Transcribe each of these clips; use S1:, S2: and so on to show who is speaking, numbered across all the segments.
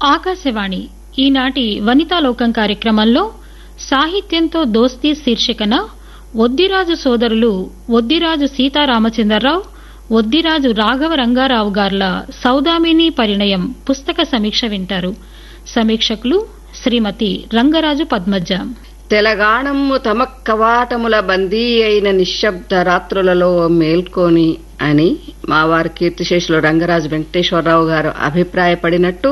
S1: ఆకాశవాణి ఈనాటి వనితాలోకం కార్యక్రమంలో సాహిత్యంతో దోస్తీ శీర్షికన ఒద్దిరాజు సోదరులు ఒద్దిరాజు సీతారామచంద్రరావు ఒద్దిరాజు రాఘవ రంగారావు గార్ల సౌదామిని పరిణయం పుస్తక సమీక్ష వింటారు సమీక్షకులు శ్రీమతి రంగరాజు పద్మజ
S2: తెలగాణమ్ము తమ కవాటముల బందీ అయిన నిశ్శబ్ద రాత్రులలో మేల్కొని అని మా వారి కీర్తిశేషులు రంగరాజు వెంకటేశ్వరరావు గారు అభిప్రాయపడినట్టు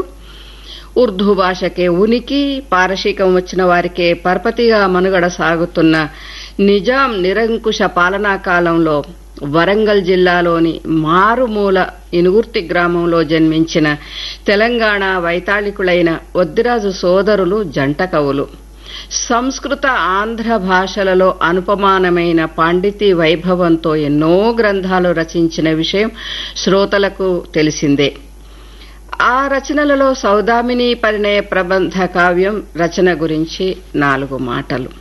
S2: ఉర్దూ భాషకే ఉనికి పారశీకం వచ్చిన వారికే పరపతిగా మనుగడ సాగుతున్న నిజాం నిరంకుశ పాలనా కాలంలో వరంగల్ జిల్లాలోని మారుమూల ఇనుగుర్తి గ్రామంలో జన్మించిన తెలంగాణ వైతాళికులైన ఒద్దిరాజు సోదరులు జంట కవులు సంస్కృత ఆంధ్ర భాషలలో అనుపమానమైన పాండితీ వైభవంతో ఎన్నో గ్రంథాలు రచించిన విషయం శ్రోతలకు తెలిసిందే ఆ రచనలలో సౌదామిని పరిణయ ప్రబంధ కావ్యం రచన గురించి నాలుగు మాటలు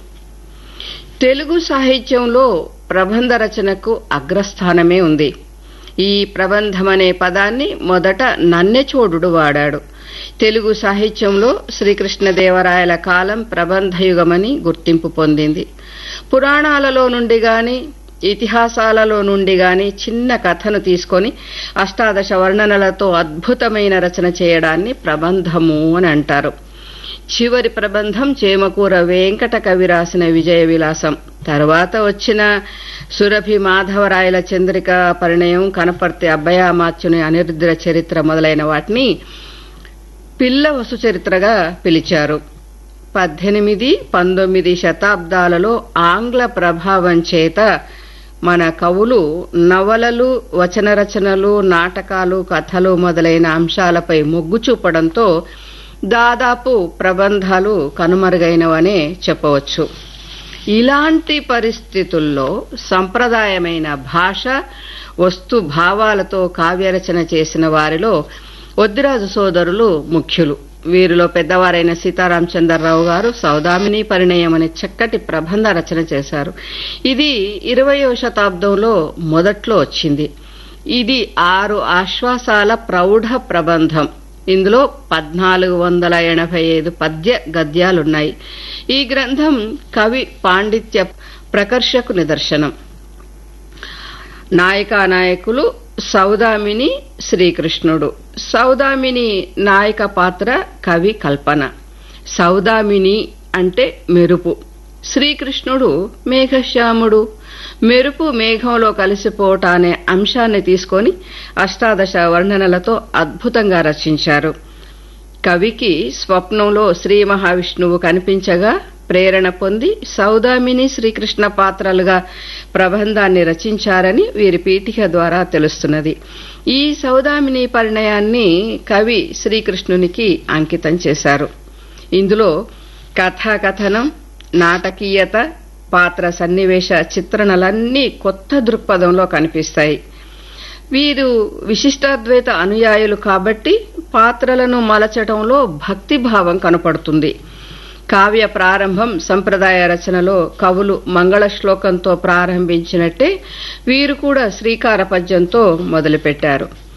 S2: తెలుగు సాహిత్యంలో ప్రబంధ రచనకు అగ్రస్థానమే ఉంది ఈ ప్రబంధమనే పదాన్ని మొదట నన్నెచోడుడు వాడాడు తెలుగు సాహిత్యంలో శ్రీకృష్ణదేవరాయల కాలం ప్రబంధయుగమని గుర్తింపు పొందింది పురాణాలలో నుండి గాని ఇతిహాసాలలో నుండి గాని చిన్న కథను తీసుకొని అష్టాదశ వర్ణనలతో అద్భుతమైన రచన చేయడాన్ని ప్రబంధము అని అంటారు చివరి ప్రబంధం చేమకూర వెంకట కవి రాసిన విజయ విలాసం తర్వాత వచ్చిన సురభి మాధవరాయల చంద్రిక పరిణయం కనపర్తి అబ్బయామాత్యుని అనిరుద్ర చరిత్ర మొదలైన వాటిని పిల్ల వసు చరిత్రగా పిలిచారు పద్దెనిమిది పంతొమ్మిది శతాబ్దాలలో ఆంగ్ల ప్రభావం చేత మన కవులు నవలలు వచన రచనలు నాటకాలు కథలు మొదలైన అంశాలపై మొగ్గు చూపడంతో దాదాపు ప్రబంధాలు కనుమరుగైనవనే చెప్పవచ్చు ఇలాంటి పరిస్థితుల్లో సంప్రదాయమైన భాష వస్తు భావాలతో కావ్యరచన చేసిన వారిలో ఒద్దిరాజు సోదరులు ముఖ్యులు వీరిలో పెద్దవారైన సీతారామచంద్రరావు గారు సౌదామిని పరిణయం అనే చక్కటి ప్రబంధ రచన చేశారు ఇది ఇరవయో శతాబ్దంలో మొదట్లో వచ్చింది ఇది ఆరు ఆశ్వాసాల ప్రౌఢ ప్రబంధం ఇందులో పద్నాలుగు వందల ఎనభై ఐదు పద్య గద్యాలున్నాయి ఈ గ్రంథం కవి పాండిత్య ప్రకర్షకు నిదర్శనం నాయకా నాయకులు సౌదామిని శ్రీకృష్ణుడు సౌదామిని నాయక పాత్ర కవి కల్పన సౌదామిని అంటే మెరుపు శ్రీకృష్ణుడు మేఘశ్యాముడు మెరుపు మేఘంలో కలిసిపోవటానే అంశాన్ని తీసుకొని అష్టాదశ వర్ణనలతో అద్భుతంగా రచించారు కవికి స్వప్నంలో శ్రీ మహావిష్ణువు కనిపించగా ప్రేరణ పొంది సౌదామిని శ్రీకృష్ణ పాత్రలుగా ప్రబంధాన్ని రచించారని వీరి పీఠిక ద్వారా తెలుస్తున్నది ఈ సౌదామిని పరిణయాన్ని కవి శ్రీకృష్ణునికి అంకితం చేశారు ఇందులో కథాకథనం నాటకీయత పాత్ర సన్నివేశ చిత్రణలన్నీ కొత్త దృక్పథంలో కనిపిస్తాయి వీరు విశిష్టాద్వైత అనుయాయులు కాబట్టి పాత్రలను మలచటంలో భక్తిభావం కనపడుతుంది కావ్య ప్రారంభం సంప్రదాయ రచనలో కవులు మంగళ శ్లోకంతో ప్రారంభించినట్టే వీరు కూడా శ్రీకార పద్యంతో మొదలుపెట్టారు